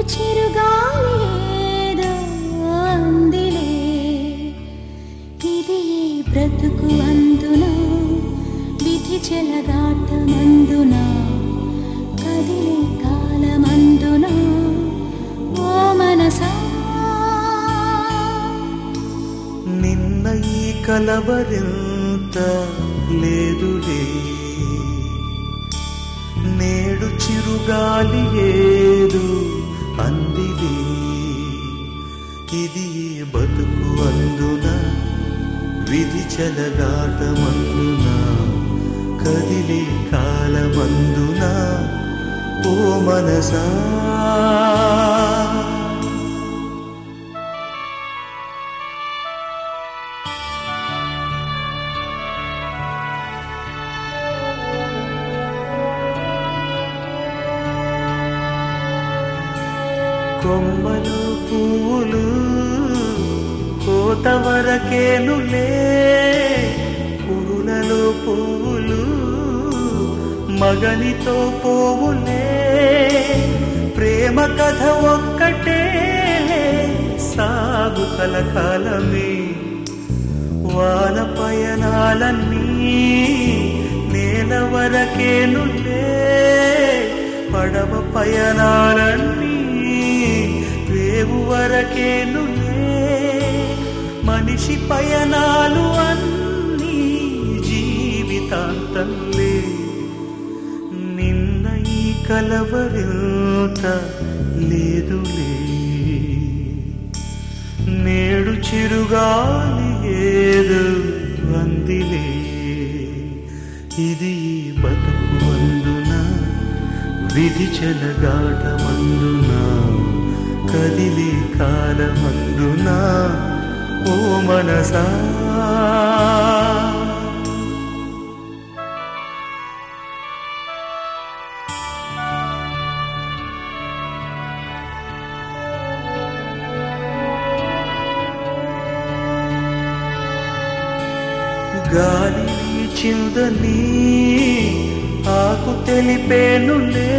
చిరుగాలి ఏదో అందిలే ఇది ఈ బ్రతుకు అందున విధి చెలగాటమందున కదిలే కాలమందున ఓ మనసా నిన్న ఈ కలవరింత లేదులే నేడు చిరుగాలి ఏదు అందిలే ఇది ఈ బతుకు అందున విధి చెలగాటమందున కదిలే కాలమందున ఓ మనసా కొమ్మలు పువ్వులు కోత వరకేనులే పురులలో పువ్వులు మగనితో పోవులే ప్రేమ కథ ఒక్కటే సాగు కలకాలమే వాన పయనాలన్నీ నేల వరకేనులే పడవ పయనాలన్నీ రేవు వరకేనులే మనిషి పయనాలు అన్నీ జీవితాంతంలే నిన్న ఈ కలవరింత లేదులే నేడు చిరుగాలి ఏదు అందిలే ఇది ఈ బతుకు అందున విధి చెలగాటమందున కదిలి కాలమందున ఓ మనసా గాలి చిందని ఆకు తెలిపేనులే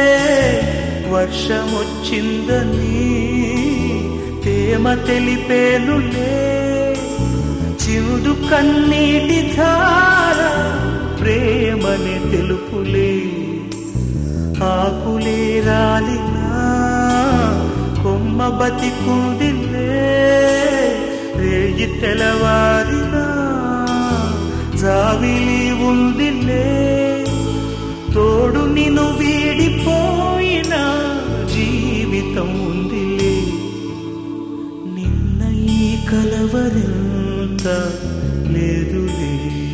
వర్షమొచ్చిందని తేమ తెలిపేనులే చివుడు కన్నీటి ధార ప్రేమని తెలుపులే ఆకులే రాలినా కొమ్మ బతికుందిలే రేయి తెలవారినా జావిలి ఉందిలే తోడు నిన్ను వీడిపోయిన జీవితం ఉందిలే నిన్న ఈ కలవరింత లేదులే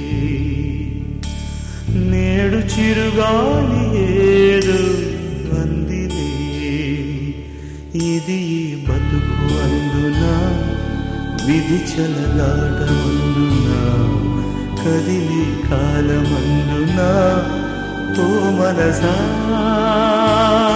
నేడు చిరుగాలి ఏడు అందిలే ఇది ఈ బతుకు అందున విధి చలగాటమందున కదిలి కాలమందున ఓ మనసా